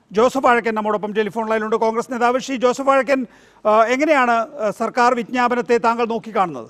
Joseph Vazhakkan നമ്മോടൊപ്പം telephone ലൈനിലുണ്ട് Congress നേതാവ് ശ്രീ ജോസഫ് വാഴക്കൻ ആ, എങ്ങനെയാണ് ആ, സർക്കാർ വിജ്ഞാപനത്തെ താങ്കൾ നോക്കിക്കാണുന്നത്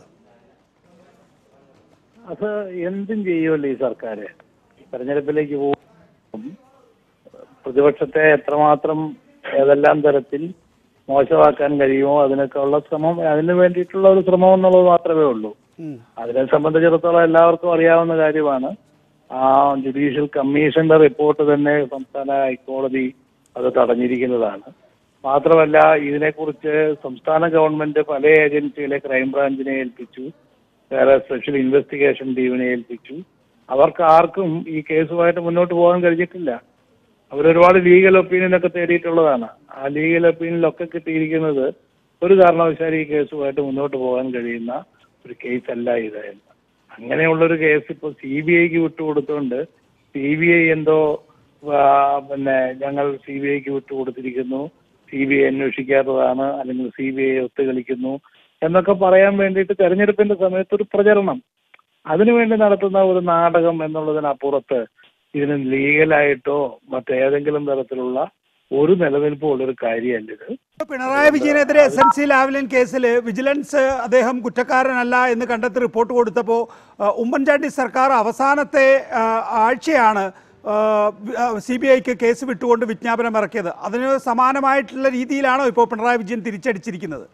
അത് എന്തും ചെയ്യുമല്ലോ ഈ സർക്കാർ തെരഞ്ഞെടുപ്പിലേക്ക് പോകും പ്രതിപക്ഷത്തെ എത്രമാത്രം ഏതെല്ലാം തരത്തിൽ മോശമാക്കാൻ കഴിയുമോ അതിനൊക്കെ ഉള്ള ശ്രമം അതിന് വേണ്ടിയിട്ടുള്ള ഒരു ശ്രമം എന്നുള്ളത് മാത്രമേ ഉള്ളൂ അതിനെ സംബന്ധിച്ചിടത്തോളം എല്ലാവർക്കും അറിയാവുന്ന കാര്യമാണ് ആ ജുഡീഷ്യൽ കമ്മീഷന്റെ റിപ്പോർട്ട് തന്നെ സംസ്ഥാന ഹൈക്കോടതി അത് തടഞ്ഞിരിക്കുന്നതാണ് മാത്രമല്ല ഇതിനെക്കുറിച്ച് സംസ്ഥാന ഗവൺമെന്റ് പല ഏജൻസികളെ ക്രൈംബ്രാഞ്ചിനെ ഏൽപ്പിച്ചു വേറെ സ്പെഷ്യൽ ഇൻവെസ്റ്റിഗേഷൻ ടീമിനെ ഏൽപ്പിച്ചു അവർക്ക് ആർക്കും ഈ കേസുമായിട്ട് മുന്നോട്ട് പോകാൻ കഴിഞ്ഞിട്ടില്ല അവരൊരുപാട് ലീഗൽ ഒപ്പീനിയൻ ഒക്കെ തേടിയിട്ടുള്ളതാണ് ആ ലീഗൽ ഒപ്പീനിയനിലൊക്കെ കിട്ടിയിരിക്കുന്നത് ഒരു കാരണവശാലും ഈ കേസുമായിട്ട് മുന്നോട്ട് പോകാൻ കഴിയുന്ന ഒരു കേസ് അല്ല ഇത് എന്ന് അങ്ങനെയുള്ളൊരു കേസ് ഇപ്പോൾ സി ബി ഐക്ക് വിട്ടുകൊടുത്തുകൊണ്ട് സി ബി ഐ എന്തോ ആ, പിന്നെ ഞങ്ങൾ സി ബി ഐക്ക് വിട്ടുകൊടുത്തിരിക്കുന്നു സി ബി ഐ അന്വേഷിക്കാത്തതാണ് അല്ലെങ്കിൽ സി ബി ഐ ഒത്തുകളിക്കുന്നു എന്നൊക്കെ പറയാൻ വേണ്ടിയിട്ട് തെരഞ്ഞെടുപ്പിന്റെ സമയത്ത് ഒരു പ്രചരണം അതിനുവേണ്ടി നടത്തുന്ന ഒരു നാടകം എന്നുള്ളതിനപ്പുറത്ത് ഇതിന് ലീഗലായിട്ടോ മറ്റേതെങ്കിലും തരത്തിലുള്ള ഒരു നിലനിൽപ്പോ ഉള്ളൊരു കാര്യമല്ല ഇത് പിണറായി വിജയനെതിരെ എസ് എൻ സി ലാവ്ലിൻ കേസിൽ വിജിലൻസ് അദ്ദേഹം കുറ്റക്കാരനല്ല എന്ന് കണ്ടെത്തി റിപ്പോർട്ട് കൊടുത്തപ്പോൾ ആ, ഉമ്മൻചാണ്ടി സർക്കാർ അവസാനത്തെ ആ, ആഴ്ചയാണ് സി ബി ഐക്ക് കേസ് വിട്ടുകൊണ്ട് വിജ്ഞാപനം ഇറക്കിയത് അതിന് സമാനമായിട്ടുള്ള രീതിയിലാണോ ഇപ്പോൾ പിണറായി വിജയൻ തിരിച്ചടിച്ചിരിക്കുന്നത്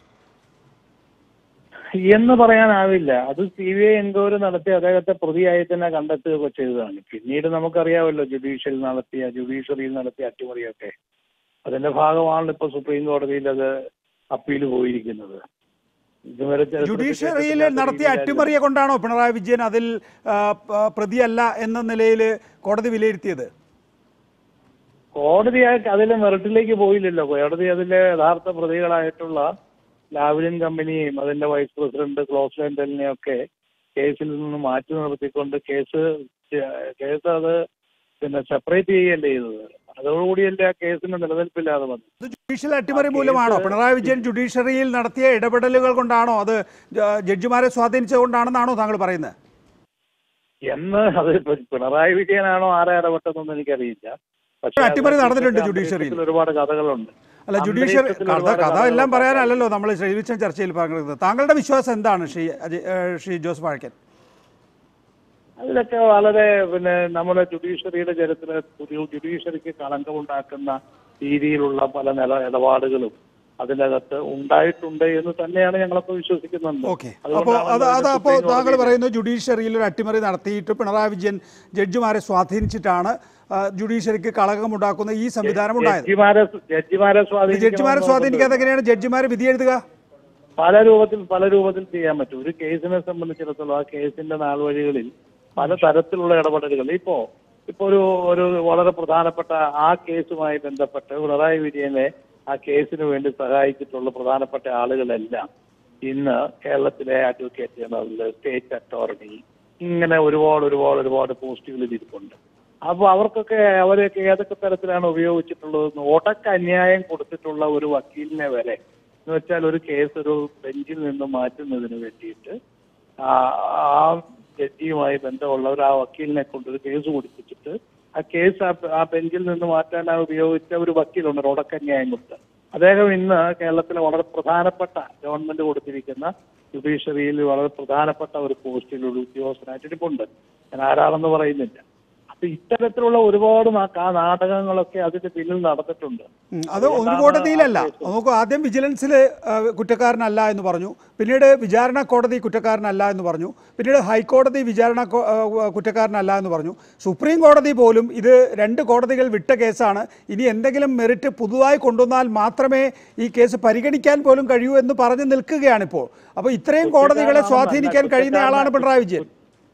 എന്ന് പറയാനാവില്ല അത് സി ബി ഐ എൻക്വയറി നടത്തി അദ്ദേഹത്തെ പ്രതിയായി തന്നെ കണ്ടെത്തുകയൊക്കെ ചെയ്തതാണ് പിന്നീട് നമുക്കറിയാമല്ലോ ജുഡീഷ്യൽ നടത്തിയ ജുഡീഷ്യറിയിൽ നടത്തിയ അട്ടിമറിയൊക്കെ അതിന്റെ ഭാഗമാണല്ലോ ഇപ്പൊ സുപ്രീം കോടതിയിൽ അത് അപ്പീൽ പോയിരിക്കുന്നത് ഇതുവരെ ചരിത്രത്തിൽ ജുഡീഷ്യറിയിൽ കേട്ടിട്ടില്ലാത്ത നടത്തിയ രീതിയിലായിരുന്നു. അട്ടിമറിയെ കൊണ്ടാണോ പിണറായി വിജയൻ അതിൽ ആ, പ- പ്രതിയല്ല എന്ന നിലയിൽ കോടതി വിലയിരുത്തിയത് കോടതി ആ- അതിലെ മെറിറ്റിലേക്ക് പോയില്ലല്ലോ കോടതി അതിലെ യഥാർത്ഥ പ്രതികളായിട്ടുള്ള ലാവ്ലിൻ കമ്പനിയെയും അതിന്റെ വൈസ് പ്രസിഡന്റ് ക്ലോസ് ലെൻഡലിനെയും ഒക്കെ കേസിൽ നിന്ന് മാറ്റി നിർത്തിക്കൊണ്ട് കേസ് ചെ- കേസ് അത് പിന്നെ സെപ്പറേറ്റ് ചെയ്യുകയല്ലേ ചെയ്തത് അതോടുകൂടിയല്ലേ ആ കേസിന് നിലനിൽപ്പില്ലാതെ വന്നത് ഇത് ജുഡീഷ്യൽ അട്ടിമറി മൂലമാണോ പിണറായി വിജയൻ ജുഡീഷ്യറിയിൽ നടത്തിയ ഇടപെടലുകൾ കൊണ്ടാണോ അത് ജ- ജഡ്ജിമാരെ സ്വാധീനിച്ചതുകൊണ്ടാണെന്നാണോ താങ്കൾ പറയുന്നത് എന്ന് അത് ഇപ്പൊ പിണറായി വിജയനാണോ ആരെ ഇടപെട്ടതെന്ന് എനിക്കറിയില്ല പക്ഷേ അട്ടിമറി അത് നടന്നിട്ടുണ്ട് അന്തരീക്ഷത്തിൽ ജുഡീഷ്യറിയിൽ. ഒരുപാട് കഥകളുണ്ട് അല്ല ജുഡീഷ്യൽ അന്തരീക്ഷത്തിൽ കഥ ഒരുപാട് കഥ കഥകൾ എല്ലാം ഉണ്ടാക്കാം. പറയാനല്ലല്ലോ നമ്മൾ ശ്രീവിച്ചൻ ചർച്ചയിൽ പറഞ്ഞത് താങ്കളുടെ വിശ്വാസം എന്താണ് ശ്രീ അജയ് ഏഹ് ശ്രീ ജോസ് വാഴക്കൻ അതിലൊക്കെ വളരെ പിന്നെ നമ്മുടെ ജുഡീഷ്യറിയുടെ ചരിത്രത്തിൽ ജുഡീഷ്യറിക്ക് കളങ്കമുണ്ടാക്കുന്ന രീതിയിലുള്ള പല നില ഇടപാടുകളും അതിനകത്ത് ഉണ്ടായിട്ടുണ്ട് എന്ന് തന്നെയാണ് ഞങ്ങളൊക്കെ വിശ്വസിക്കുന്നുണ്ട് ഓക്കെ അപ്പോൾ അത് അത് അപ്പോൾ താങ്കൾ പറയുന്നു ജുഡീഷ്യറിയിൽ ഒരു അട്ടിമറി നടത്തിയിട്ട് പിണറായി വിജയൻ ജഡ്ജിമാരെ സ്വാധീനിച്ചിട്ടാണ് ആ, ജുഡീഷ്യറിക്ക് കളങ്കമുണ്ടാക്കുന്ന ഈ സംവിധാനം ഉണ്ടായത് ജഡ്ജിമാരെ ജഡ്ജിമാരെ ജഡ്ജിമാരെ സ്വാധീനിക്കണം സ്വാധീനിക്കാതെ എങ്ങനെയാണ് ജഡ്ജിമാരെ വിധി എഴുതുക പല രൂപത്തിൽ പല രൂപത്തിൽ ചെയ്യാൻ പറ്റും ഒരു കേസിനെ സംബന്ധിച്ചിടത്തോളം ആ കേസിന്റെ നാൾവഴികളിൽ പല തരത്തിലുള്ള ഇടപെടലുകൾ ഇപ്പോ ഇപ്പൊ ഒരു ഒരു വളരെ പ്രധാനപ്പെട്ട ആ കേസുമായി ബന്ധപ്പെട്ട് പിണറായി വിജയനെ ആ കേസിന് വേണ്ടി സഹായിച്ചിട്ടുള്ള പ്രധാനപ്പെട്ട ആളുകളെല്ലാം ഇന്ന് കേരളത്തിലെ അഡ്വക്കേറ്റ് ജനറൽ സ്റ്റേറ്റ് അറ്റോർണി ഇങ്ങനെ ഒരുപാട് ഒരുപാട് ഒരുപാട് പോസ്റ്റുകളിൽ ഇരിപ്പുണ്ട് അപ്പൊ അവർക്കൊക്കെ അവരെയൊക്കെ ഏതൊക്കെ തരത്തിലാണ് ഉപയോഗിച്ചിട്ടുള്ളതെന്ന് ഒടക്ക അന്യായം കൊടുത്തിട്ടുള്ള ഒരു വക്കീലിനെ വരെ എന്ന് വെച്ചാൽ ഒരു കേസ് ഒരു ബെഞ്ചിൽ നിന്ന് മാറ്റുന്നതിന് വേണ്ടിയിട്ട് ആ ആ ജഡ്ജിയുമായി ബന്ധമുള്ളവർ ആ വക്കീലിനെ കൊണ്ട് ഒരു കേസ് കൊടുപ്പിച്ചിട്ട് ആ കേസ് ആ- ആ ബെഞ്ചിൽ നിന്ന് മാറ്റാൻ ആ ഉപയോഗിച്ച ഒരു വക്കീലുണ്ട് ഒരു ഉടക്കന്യായം കൊടുത്ത് അദ്ദേഹം ഇന്ന് കേരളത്തിലെ വളരെ പ്രധാനപ്പെട്ട ഗവൺമെന്റ് കൊടുത്തിരിക്കുന്ന ജുഡീഷ്യറിയിൽ വളരെ പ്രധാനപ്പെട്ട ഒരു പോസ്റ്റിൽ ഒരു ഉദ്യോഗസ്ഥനായിട്ട് ഇരിപ്പുണ്ട് ഞാൻ ആരാണെന്ന് പറയുന്നില്ല അപ്പൊ ഇത്തരത്തിലുള്ള ഒരുപാട് നാ- ആ നാടകങ്ങളൊക്കെ അതിന്റെ പിന്നിൽ നടന്നിട്ടുണ്ട് ഉം, അത് ഒരു കോടതിയിലല്ല നോക്കൂ ആദ്യം വിജിലൻസിൽ കുറ്റക്കാരനല്ല എന്ന് പറഞ്ഞു പിന്നീട് വിചാരണ കോടതി കുറ്റക്കാരനല്ല എന്ന് പറഞ്ഞു പിന്നീട് ഹൈക്കോടതി വിചാരണ കോ- ആ, കുറ്റക്കാരനല്ല എന്ന് പറഞ്ഞു സുപ്രീം കോടതി പോലും ഇത് രണ്ട് കോടതികൾ വിട്ട കേസാണ് ഇനി എന്തെങ്കിലും മെറിറ്റ് പുതുതായി കൊണ്ടുവന്നാൽ മാത്രമേ ഈ കേസ് പരിഗണിക്കാൻ പോലും കഴിയൂ എന്ന് പറഞ്ഞു നിൽക്കുകയാണിപ്പോൾ അപ്പോൾ ഇത്രയും കോടതികളെ സ്വാധീനിക്കാൻ കഴിയുന്ന ആളാണ് പിണറായി വിജയൻ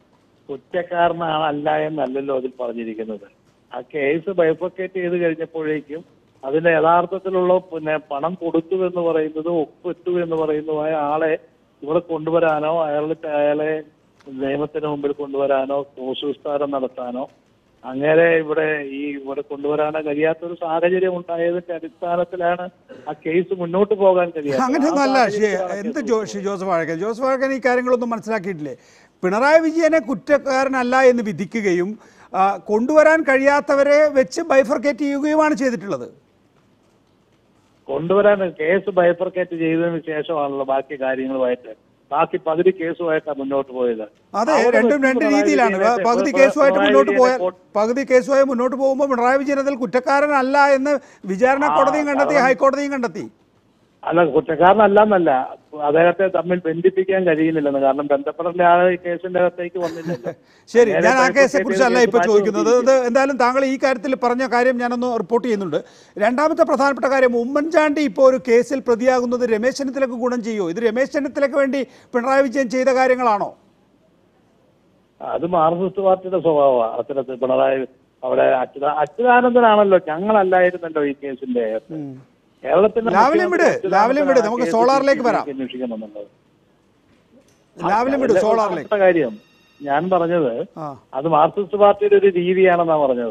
കുറ്റക്കാരനല്ല എന്നല്ലല്ലോ അതിൽ പറഞ്ഞിരിക്കുന്നത് ആ കേസ് ബൈഫക്കേറ്റ് ചെയ്ത് കഴിഞ്ഞപ്പോഴേക്കും അതിന്റെ യഥാർത്ഥത്തിലുള്ള പിന്നെ പണം കൊടുത്തു എന്ന് പറയുന്നത് ഒപ്പിട്ടു എന്ന് പറയുന്നതുമായ ആളെ ഇവിടെ കൊണ്ടുവരാനോ അയാൾക്ക് അയാളെ നിയമത്തിന് മുമ്പിൽ കൊണ്ടുവരാനോ ക്രോസ് വിസ്താരം നടത്താനോ അങ്ങനെ ഇവിടെ ഈ ഇവിടെ കൊണ്ടുവരാനോ കഴിയാത്തൊരു സാഹചര്യം ഉണ്ടായതിന്റെ അടിസ്ഥാനത്തിലാണ് ആ കേസ് മുന്നോട്ട് പോകാൻ കഴിയാത്തത്. ആ അങ്ങനെയൊന്നുമല്ല ശ്രീ സാഹചര്യത്തിലാണ് എന്ത് കേസ് ജോ ശ്രീ ജോസഫ് വാഴക്കൻ ജോസഫ് വാഴക്കൻ ഈ കാര്യങ്ങളൊന്നും മനസ്സിലാക്കിയിട്ടില്ലേ പിണറായി വിജയനെ കുറ്റക്കാരനല്ല എന്ന് വിധിക്കുകയും ആ, കൊണ്ടുവരാൻ കഴിയാത്തവരെ വെച്ച് ബൈഫർക്കേറ്റ് ചെയ്യുകയുമാണ് ചെയ്തിട്ടുള്ളത് കൊണ്ടുവരാൻ കേസ് ബൈഫർക്കേറ്റ് ചെയ്തതിന് ശേഷമാണല്ലോ ബാക്കി കാര്യങ്ങളുമായിട്ട് ബാക്കി പകുതി കേസുമായിട്ടാണ് മുന്നോട്ട് പോയത് അതെ അവിടെ രണ്ടും വെച്ച് രണ്ട് പിണറായി രീതിയിലാണ് വിജയനെ- പകുതി പിണറായി കേസുമായിട്ട് മുന്നോട്ട് വിജയനെ പോയാൽ കോട്ട് പകുതി കേസുമായി മുന്നോട്ട് പോകുമ്പോൾ പിണറായി വിജയൻ അതിൽ കുറ്റക്കാരനല്ല എന്ന് വിചാരണ കോടതിയും കണ്ടെത്തി ഹൈക്കോടതിയും കണ്ടെത്തി അല്ല കുറ്റക്കാരനല്ലെന്നല്ല അദ്ദേഹത്തെ തമ്മിൽ ബന്ധിപ്പിക്കാൻ കഴിയുന്നില്ലെന്ന് കാരണം ബന്ധപ്പെടേണ്ട ആൾ ഈ കേസിന്റെ അകത്തേക്ക് വന്നില്ലല്ലോ ശരി നേരെ ഞാൻ ആ ബൈഫർക്കേറ്റ് കേസിനെ കുറിച്ചല്ല ചെയ്ത് ഇപ്പോൾ മാറ്റി ചോദിക്കുന്നത് നിർത്തിയിരിക്കുകയാണ്. ഇത് എന്തായാലും താങ്കൾ ഈ കാര്യത്തിൽ പറഞ്ഞ കാര്യം ഞാനൊന്ന് റിപ്പോർട്ട് ചെയ്യുന്നുണ്ട് രണ്ടാമത്തെ പ്രധാനപ്പെട്ട കാര്യം ഉമ്മൻചാണ്ടി ഇപ്പോൾ ഒരു കേസിൽ പ്രതിയാകുന്നത് രമേശ് ചെന്നിത്തലക്ക് ഗുണം ചെയ്യുമോ ഇത് രമേശ് ചെന്നിത്തലക്ക് വേണ്ടി പിണറായി വിജയൻ ചെയ്ത കാര്യങ്ങളാണോ അത് മാർക്സിസ്റ്റ് പാർട്ടിയുടെ സ്വഭാവമാണ് അത്തരത്തിൽ പിണറായി അവിടെ അച്യുത അച്യുതാനന്ദനാണല്ലോ ഞങ്ങളല്ലായിരുന്നല്ലോ ഈ കേസിന്റെ കേരളത്തിന്റെ ലാവലിൻ വിട്, മുഖ്യമന്ത്രി ലാവലിൻ വിട്, നമുക്ക് കേസ് സോളാറിലേക്ക് വരാം. അന്വേഷിക്കണമെന്നുള്ളത് രാവിലെ വിട് അതിലെ സോളാറിലേക്ക് പ്രധാനപ്പെട്ട കാര്യം ഞാൻ പറഞ്ഞത് ആ അത് മാർക്സിസ്റ്റ് പാർട്ടിയുടെ ഒരു രീതിയാണെന്നാ പറഞ്ഞത്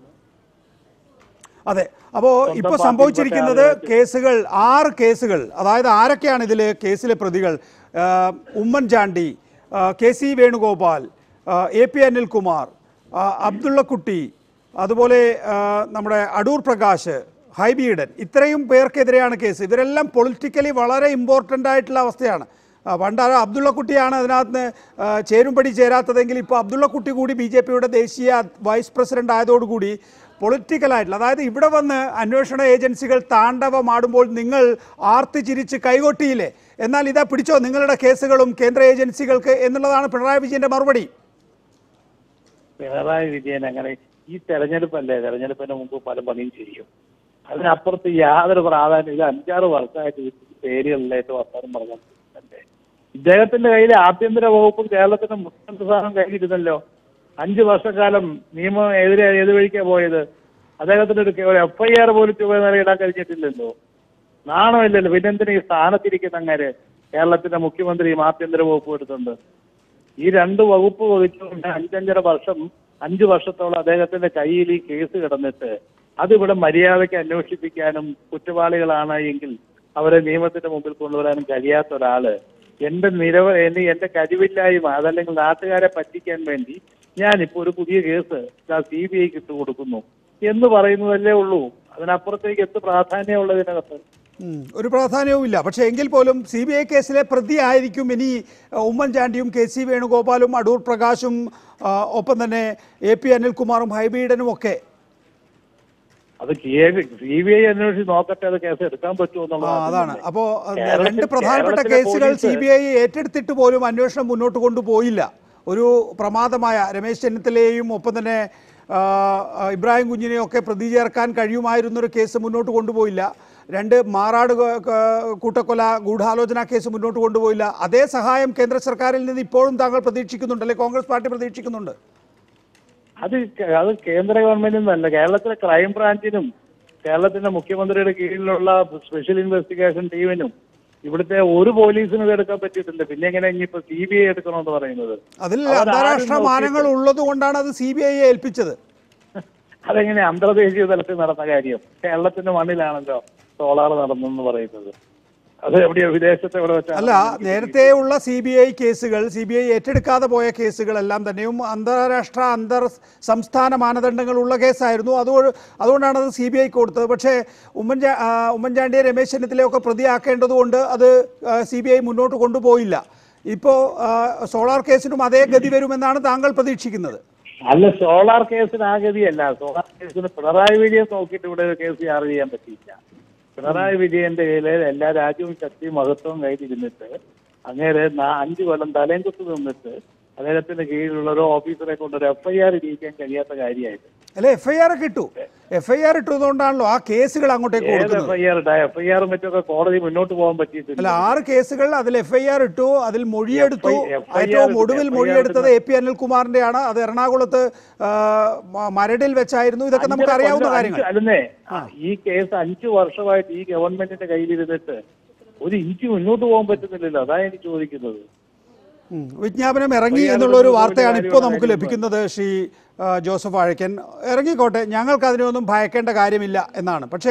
അതെ അപ്പോൾ സ്വന്തം ഇപ്പോൾ പാർട്ടിയിൽപ്പെട്ട സംഭവിച്ചിരിക്കുന്നത് ആളുകൾക്ക് കേസുകൾ ആറ് കേസുകൾ അതായത് ആരൊക്കെയാണ് ഇതിൽ കേസിലെ പ്രതികൾ ആ, ഉമ്മൻചാണ്ടി ആ, കെ സി വേണുഗോപാൽ ആ, എ പി അനിൽകുമാർ ആ, അബ്ദുള്ളക്കുട്ടി അതുപോലെ ആ, നമ്മുടെ അടൂർ പ്രകാശ് ഹൈബീഡൻ ഇത്രയും പേർക്കെതിരെയാണ് കേസ് ഇവരെല്ലാം പൊളിറ്റിക്കലി വളരെ ഇമ്പോർട്ടൻ്റ് ആയിട്ടുള്ള അവസ്ഥയാണ് ആ, പണ്ട് ആ അബ്ദുള്ളക്കുട്ടിയാണ് അതിനകത്ത് ആ, ചേരുംപടി ചേരാത്തതെങ്കിൽ ഇപ്പോൾ അബ്ദുള്ളക്കുട്ടി കൂടി ബി ജെ പിയുടെ ദേശീയ വൈസ് പ്രസിഡന്റ് ആയതോടുകൂടി പൊളിറ്റിക്കലായിട്ടുള്ള അതായത് ഇവിടെ വന്ന് അന്വേഷണ ഏജൻസികൾ താണ്ഡവമാടുമ്പോൾ നിങ്ങൾ ആർത്തി ചിരിച്ച് കൈകൊട്ടിയില്ലേ എന്നാൽ ഇതാ പിടിച്ചോ നിങ്ങളുടെ കേസുകളും കേന്ദ്ര ഏജൻസികൾക്ക് എന്നുള്ളതാണ് പിണറായി വിജയന്റെ മറുപടി പിണറായി വിജയൻ അങ്ങനെ ഈ തെരഞ്ഞെടുപ്പല്ലേ തെരഞ്ഞെടുപ്പിന് മുമ്പ് പല പണിയും ചെയ്യും അതിനപ്പുറത്ത് യാതൊരു പ്രാധാന്യം ഇത് അഞ്ചാറ് വർഷമായിട്ട് ഈ പേരുകളിലേക്ക് വർത്താനം പറഞ്ഞല്ലേ ഇദ്ദേഹത്തിന്റെ കയ്യിൽ ആഭ്യന്തര വകുപ്പും കേരളത്തിന്റെ മുഖ്യമന്ത്രി സ്ഥാനം കയ്യിലിരുന്നല്ലോ അഞ്ചു വർഷക്കാലം നിയമം എതിരെ ഏത് വഴിക്കാ പോയത് അദ്ദേഹത്തിന് ഒരു എഫ് ഐ ആർ പോലും ചുവ ഇടാൻ കഴിഞ്ഞിട്ടില്ലല്ലോ നാണമില്ലല്ലോ പിന്നെന്തിനാ ഈ സ്ഥാനത്തിരിക്കുന്ന അങ്ങനെ കേരളത്തിന്റെ മുഖ്യമന്ത്രിയും ആഭ്യന്തര വകുപ്പും എടുത്തുണ്ട് ഈ രണ്ട് വകുപ്പ് വഹിച്ചുകൊണ്ട് അഞ്ചഞ്ചര വർഷം അഞ്ചു വർഷത്തോളം അദ്ദേഹത്തിന്റെ കയ്യിൽ ഈ കേസ് കിടന്നിട്ട് അതിവിടെ മര്യാദയ്ക്ക് അന്വേഷിപ്പിക്കാനും കുറ്റവാളികളാണ് എങ്കിൽ അവരെ നിയമത്തിന്റെ മുമ്പിൽ കൊണ്ടുവരാനും കഴിയാത്ത ഒരാള് എന്റെ നിരവ എന്നെ എന്റെ കഴിവില്ലായ്മ അതല്ലെങ്കിൽ നാട്ടുകാരെ പറ്റിക്കാൻ വേണ്ടി ഞാനിപ്പോ ഒരു പുതിയ കേസ് സി ബി ഐക്ക് ഇട്ട് കൊടുക്കുന്നു എന്ന് പറയുന്നതല്ലേ ഉള്ളൂ അതിനപ്പുറത്തേക്ക് എന്ത് പ്രാധാന്യമുള്ള ഇതിനകത്ത് ഉം, ഒരു പ്രാധാന്യവും ഇല്ല പക്ഷേ എങ്കിൽ പോലും സി ബി ഐ കേസിലെ പ്രതി ആയിരിക്കും ഇനി അഹ്, ഉമ്മൻചാണ്ടിയും കെ സി വേണുഗോപാലും അടൂർ പ്രകാശും ആ, ഒപ്പം തന്നെ എ പി അനിൽകുമാറും ഹൈബീഡനും ഒക്കെ അത് സി ബി ഐ അന്വേഷിച്ച് നോക്കട്ടെ അത് കേസ് എടുക്കാൻ പറ്റുമോ ആ എന്നുള്ളതാണ് അതാണ് ഇതിന്റെ. അപ്പോൾ കേരളത്തിൽ- രണ്ട് പ്രധാനപ്പെട്ട കേരളത്തിലെ കേസുകൾ സി പോലീസ് ബി ഐ ഏറ്റെടുത്തിട്ട് പോലും അന്വേഷണം മുന്നോട്ട് കൊണ്ടുപോയില്ല ഒരു പ്രമാദമായ രമേശ് ചെന്നിത്തലയെയും ഒപ്പം തന്നെ ആ, ആ, ഇബ്രാഹിം കുഞ്ഞിനെയും ഒക്കെ പ്രതി ചേർക്കാൻ കഴിയുമായിരുന്നൊരു കേസ് മുന്നോട്ട് കൊണ്ടുപോയില്ല രണ്ട് മാറാട് ക- ക- കൂട്ടക്കൊല ഗൂഢാലോചന കേസ് മുന്നോട്ട് കൊണ്ടുപോയില്ല അതേ സഹായം കേന്ദ്ര സർക്കാരിൽ നിന്ന് ഇപ്പോഴും താങ്കൾ പ്രതീക്ഷിക്കുന്നുണ്ട് അല്ലെ കോൺഗ്രസ് പാർട്ടി പ്രതീക്ഷിക്കുന്നുണ്ട് അത് കേ- അത് കേന്ദ്ര ഗവൺമെന്റിൽ നിന്നല്ല കേരളത്തിലെ ക്രൈം ബ്രാഞ്ചിനും കേരളത്തിന്റെ മുഖ്യമന്ത്രിയുടെ കീഴിലുള്ള സ്പെഷ്യൽ ഇൻവെസ്റ്റിഗേഷൻ ടീമിനും ഇവിടുത്തെ ഒരു പോലീസിനും ഇത് എടുക്കാൻ പറ്റിയിട്ടില്ല പിന്നെ എങ്ങനെ ഇനിയിപ്പോ സി ബി ഐ എടുക്കണമെന്ന് പറയുന്നത് അതിൽ അവരാരും അന്താരാഷ്ട്ര നോക്കിയിട്ട്- മാനങ്ങൾ ഉള്ളത് കൊണ്ടാണ് അത് സി ബി ഐയെ ഏൽപ്പിച്ചത് അതെങ്ങനെ അന്തർദേശീയ തലത്തിൽ നടന്ന കാര്യം കേരളത്തിന്റെ മണ്ണിലാണല്ലോ സോളാർ നടന്നെന്ന് പറയുന്നത് അത് എവിടെയോ വിദേശത്ത് എവിടെ വെച്ചാണ് അല്ല നേരത്തെയുള്ള സി ബി ഐ കേസുകൾ സി ബി ഐ ഏറ്റെടുക്കാതെ പോയ കേസുകളെല്ലാം തന്നെയും അന്താരാഷ്ട്ര അന്തർ സംസ്ഥാന മാനദണ്ഡങ്ങളുള്ള കേസായിരുന്നു അത് അതുകൊണ്ടാണ് അത് സി ബി ഐക്ക് കൊടുത്തത് പക്ഷേ ഉമ്മൻചാ ആ, ഉമ്മൻചാണ്ടിയെ രമേശ് ചെന്നിത്തലയൊക്കെ പ്രതിയാക്കേണ്ടതുകൊണ്ട് അത് സി ബി ഐ മുന്നോട്ട് കൊണ്ടുപോയില്ല ഇപ്പോൾ സോളാർ കേസിനും അതേ ഗതി വരുമെന്നാണ് താങ്കൾ പ്രതീക്ഷിക്കുന്നത് അല്ല സോളാർ കേസിന് ആ ഗതിയല്ല സോളാർ കേസിന് പിണറായി വിജയൻ നോക്കിയിട്ട് ഇവിടെ ഒരു കേസ് ചാർജ് ചെയ്യാൻ പറ്റിയില്ല പിണറായി വിജയന്റെ കയ്യില് എല്ലാ രാജ്യവും ശക്തിയും മഹത്വവും കയ്യിലിരുന്നിട്ട് അങ്ങേരെ നാ- അഞ്ചു കൊല്ലം തലയും കുത്തു നിന്നിട്ട് അദ്ദേഹത്തിന്റെ കീഴിലുള്ള ഒരു ഓഫീസറെ കൊണ്ട് ഒരു എഫ് ഐ ആർ ഇരിക്കാൻ കഴിയാത്ത കാര്യമായിട്ട് അല്ലെ എഫ് ഐ ആർ ഒക്കെ ഇട്ടു എഫ് ഐ ആർ ഇട്ടതുകൊണ്ടാണല്ലോ ആ കേസുകൾ അങ്ങോട്ടേക്ക് ഏത് കൊടുക്കുന്നത് എഫ് ഐ ആർ ഇട്ടാ എഫ് ഐ ആറും മറ്റൊക്കെ കോടതി മുന്നോട്ട് പോകാൻ അല്ല പറ്റിയിട്ടില്ല ആറ് കേസുകൾ അതിൽ എഫ് ഐ ആർ ഇട്ടു അതിൽ മൊഴിയെടുത്തു FIR ഏറ്റവും എടുത്തു. ഒടുവിൽ FIR മൊഴിയെടുത്തത് എ പി അനിൽകുമാറിന്റെയാണ് അത് എറണാകുളത്ത് ആ, മ- മരടിൽ വെച്ചായിരുന്നു ഇതൊക്കെ നമുക്ക് അഞ്ചര അറിയാവുന്ന കൊല്ലം കാര്യങ്ങൾ അഞ്ച് അല്ലെന്നേ ഈ കേസ് അഞ്ചു വർഷമായിട്ട് ഈ ഗവൺമെന്റിന്റെ കയ്യിലിരുന്നിട്ട് ഒരു ഇഞ്ച് മുന്നോട്ട് പോകാൻ പറ്റുന്നില്ലല്ലോ അതാ എനിക്ക് ചോദിക്കുന്നത് ഉം. വിജ്ഞാപനം ഇറങ്ങി FIR എന്നുള്ള ഒരു എടുത്തു വാർത്തയാണ് ഒരു ഇപ്പോൾ കാര്യം നമുക്ക് കാര്യം ലഭിക്കുന്നത് ശ്രീ ആ, ജോസഫ് വാഴക്കൻ ഇറങ്ങിക്കോട്ടെ ഞങ്ങൾക്ക് അതിനൊന്നും ഭയക്കേണ്ട കാര്യമില്ല എന്നാണ് പക്ഷേ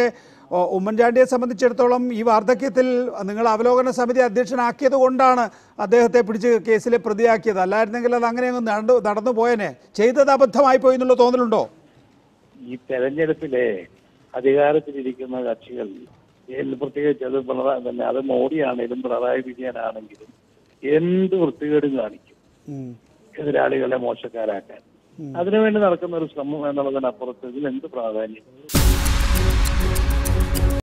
ഓ, ഉമ്മൻചാണ്ടിയെ സംബന്ധിച്ചിടത്തോളം ഈ വാർദ്ധക്യത്തിൽ നിങ്ങൾ അവലോകന സമിതി അധ്യക്ഷനാക്കിയത് കൊണ്ടാണ് അദ്ദേഹത്തെ പിടിച്ച് കേസിലെ പ്രതിയാക്കിയത് അല്ലായിരുന്നെങ്കിൽ അത് അങ്ങനെ അങ്ങ് നടന്നു നടന്നു പോയനെ ചെയ്തത് അബദ്ധമായി പോയി എന്നുള്ള തോന്നലുണ്ടോ ഈ തെരഞ്ഞെടുപ്പിലെ അധികാരത്തിലിരിക്കുന്ന കക്ഷികൾ ഏത് പ്രത്യേകിച്ച് അത് പിണറായി തന്നെ അത് മോഡിയാണെങ്കിലും പിണറായി വിജയനാണെങ്കിലും എന്ത് വൃത്തികേടും കാണിക്കും ഉം. എതിരാളികളെ മോശക്കാരാക്കാൻ അതിനുവേണ്ടി നടക്കുന്ന ഒരു ശ്രമം എന്നുള്ളതിനപ്പുറത്ത് ഇതിൽ എന്ത് പ്രാധാന്യം